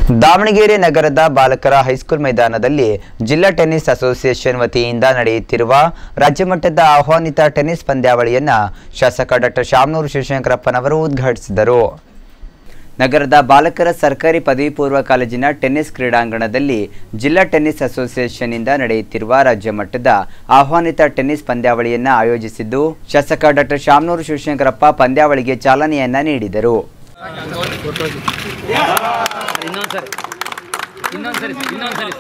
ದಾವಣಗೆರೆ ನಗರದ ಬಾಲಕರ ಹೈಸ್ಕೂಲ್ ಮೈದಾನದಲ್ಲಿ ಜಿಲ್ಲಾ ಟೆನ್ನಿಸ್ ಅಸೋಸಿಯೇಷನ್ ವತಿಯಿಂದ ನಡೆಯುತ್ತಿರುವ ರಾಜ್ಯಮಟ್ಟದ ಆಹ್ವಾನಿತ ಟೆನ್ನಿಸ್ ಪಂದ್ಯಾವಳಿಯನ್ನು ಶಾಸಕ ಡಾಕ್ಟರ್ ಶಾಮನೂರು ಶಿವಶಂಕರಪ್ಪನವರು ಉದ್ಘಾಟಿಸಿದರು ನಗರದ ಬಾಲಕರ ಸರ್ಕಾರಿ ಪದವಿ ಪೂರ್ವ ಕಾಲೇಜಿನ ಟೆನ್ನಿಸ್ ಕ್ರೀಡಾಂಗಣದಲ್ಲಿ ಜಿಲ್ಲಾ ಟೆನ್ನಿಸ್ ಅಸೋಸಿಯೇಷನ್ನಿಂದ ನಡೆಯುತ್ತಿರುವ ರಾಜ್ಯ ಮಟ್ಟದ ಆಹ್ವಾನಿತ ಟೆನ್ನಿಸ್ ಪಂದ್ಯಾವಳಿಯನ್ನು ಆಯೋಜಿಸಿದ್ದು ಶಾಸಕ ಡಾಕ್ಟರ್ ಶಾಮನೂರು ಶಿವಶಂಕರಪ್ಪ ಪಂದ್ಯಾವಳಿಗೆ ಚಾಲನೆಯನ್ನ ನೀಡಿದರು ಇನ್ನೊಂದ್ಸರಿ ಇನ್ನೊಂದ್ಸರಿ ಇನ್ನೊಂದ್ಸರಿ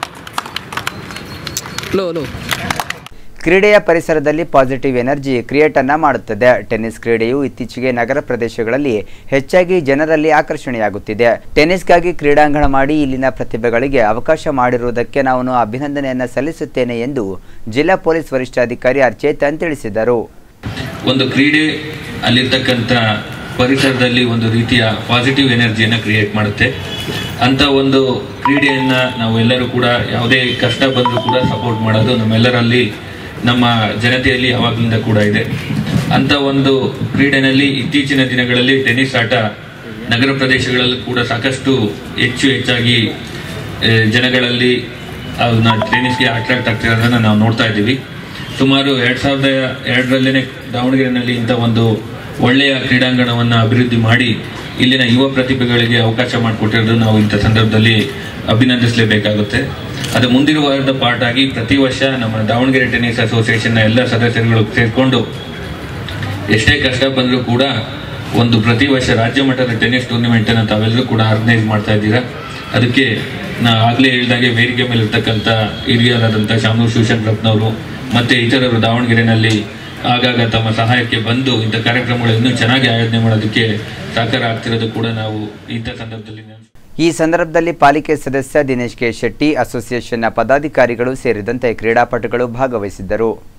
ಲೋ ಲೋ ಕ್ರೀಡೆಯ ಪರಿಸರದಲ್ಲಿ ಪಾಸಿಟಿವ್ ಎನರ್ಜಿ ಕ್ರಿಯೇಟ್ ಅನ್ನ ಮಾಡುತ್ತದೆ ಟೆನ್ನಿಸ್ ಕ್ರೀಡೆಯು ಇತ್ತೀಚೆಗೆ ನಗರ ಪ್ರದೇಶಗಳಲ್ಲಿ ಹೆಚ್ಚಾಗಿ ಜನರಲ್ಲಿ ಆಕರ್ಷಣೆಯಾಗುತ್ತಿದೆ ಟೆನ್ನಿಸ್ಗಾಗಿ ಕ್ರೀಡಾಂಗಣ ಮಾಡಿ ಇಲ್ಲಿನ ಪ್ರತಿಭೆಗಳಿಗೆ ಅವಕಾಶ ಮಾಡಿರುವುದಕ್ಕೆ ನಾನು ಅಭಿನಂದನೆಯನ್ನ ಸಲ್ಲಿಸುತ್ತೇನೆ ಎಂದು ಜಿಲ್ಲಾ ಪೊಲೀಸ್ ವರಿಷ್ಠಾಧಿಕಾರಿ ಅರ್ಚೇತನ್ ತಿಳಿಸಿದರು ಒಂದು ಕ್ರೀಡೆ ಅಲ್ಲಿರ್ತಕ್ಕಂಥ ಪರಿಸರದಲ್ಲಿ ಒಂದು ರೀತಿಯ ಪಾಸಿಟಿವ್ ಎನರ್ಜಿಯನ್ನು ಕ್ರಿಯೇಟ್ ಮಾಡುತ್ತೆ ಅಂತ ಒಂದು ಕ್ರೀಡೆಯನ್ನ ನಾವು ಎಲ್ಲರೂ ಕೂಡ ಯಾವುದೇ ಕಷ್ಟ ಬಂದರೂ ಕೂಡ ಸಪೋರ್ಟ್ ಮಾಡೋದು ನಮ್ಮೆಲ್ಲರಲ್ಲಿ ನಮ್ಮ ಜನತೆಯಲ್ಲಿ ಯಾವಾಗಲಿಂದ ಕೂಡ ಇದೆ ಅಂತ ಒಂದು ಕ್ರೀಡೆನಲ್ಲಿ ಇತ್ತೀಚಿನ ದಿನಗಳಲ್ಲಿ ಟೆನ್ನಿಸ್ ಆಟ ನಗರ ಪ್ರದೇಶಗಳಲ್ಲೂ ಕೂಡ ಸಾಕಷ್ಟು ಹೆಚ್ಚು ಹೆಚ್ಚಾಗಿ ಆ, ಜನಗಳಲ್ಲಿ ಅದನ್ನ ಟೆನ್ನಿಸ್ಗೆ ಅಟ್ರಾಕ್ಟ್ ಆಗ್ತಿರೋದನ್ನ ನಾವು ನೋಡ್ತಾ ಇದ್ದೀವಿ ಸುಮಾರು ಎರಡ್ ಸಾವಿರದ ಎರಡರಲ್ಲೇ ದಾವಣಗೆರೆನಲ್ಲಿ ಇಂಥ ಒಂದು ಒಳ್ಳೆಯ ಕ್ರೀಡಾಂಗಣವನ್ನು ಅಭಿವೃದ್ಧಿ ಮಾಡಿ ಇಲ್ಲಿನ ಯುವ ಪ್ರತಿಭೆಗಳಿಗೆ ಅವಕಾಶ ಮಾಡಿಕೊಟ್ಟಿರೋದು ನಾವು ಇಂಥ ಸಂದರ್ಭದಲ್ಲಿ ಅಭಿನಂದಿಸಲೇಬೇಕಾಗುತ್ತೆ ಅದು ಮುಂದಿನ ವಾರದ ಪಾರ್ಟ್ ಆಗಿ ಪ್ರತಿ ವರ್ಷ ನಮ್ಮ ದಾವಣಗೆರೆ ಟೆನ್ನಿಸ್ ಅಸೋಸಿಯೇಷನ್ನ ಎಲ್ಲ ಸದಸ್ಯರುಗಳು ಸೇರಿಕೊಂಡು ಎಷ್ಟೇ ಕಷ್ಟ ಬಂದರೂ ಕೂಡ ಒಂದು ಪ್ರತಿ ವರ್ಷ ರಾಜ್ಯ ಮಟ್ಟದ ಟೆನ್ನಿಸ್ ಟೂರ್ನಿಮೆಂಟ್ ಅನ್ನು ತಾವೆಲ್ಲರೂ ಕೂಡ ಆರ್ಗನೈಸ್ ಮಾಡ್ತಾ ಇದ್ದೀರಾ ಅದಕ್ಕೆ ನಾ ಆಗಲೇ ಹೇಳಿದಾಗೆ ವೇದಿಕೆ ಮೇಲೆ ಇರ್ತಕ್ಕಂಥ ಹಿರಿಯರಾದಂಥ ಶಾಮನೂರು ಶಿವಶಂಕರಪ್ಪನವರು ಮತ್ತೆ ಇತರರು ದಾವಣಗೆರೆನಲ್ಲಿ ಆಗಾಗ ತಮ್ಮ ಸಹಾಯಕ್ಕೆ ಬಂದು ಇಂಥ ಕಾರ್ಯಕ್ರಮಗಳು ಇನ್ನೂ ಚೆನ್ನಾಗಿ ಆಯೋಜನೆ ಮಾಡೋದಕ್ಕೆ ಸಹಕಾರ ಆಗ್ತಿರೋದು ಕೂಡ ನಾವು ಇಂಥ ಸಂದರ್ಭದಲ್ಲಿ ನೆನ್ಸ್- ಈ ಸಂದರ್ಭದಲ್ಲಿ ಪಾಲಿಕೆ ಸದಸ್ಯ ದಿನೇಶ್ ಕೆ ಶೆಟ್ಟಿ ಅಸೋಸಿಯೇಷನ್ನ ಪದಾಧಿಕಾರಿಗಳು ಸೇರಿದಂತೆ ಕ್ರೀಡಾಪಟುಗಳು ಭಾಗವಹಿಸಿದ್ದರು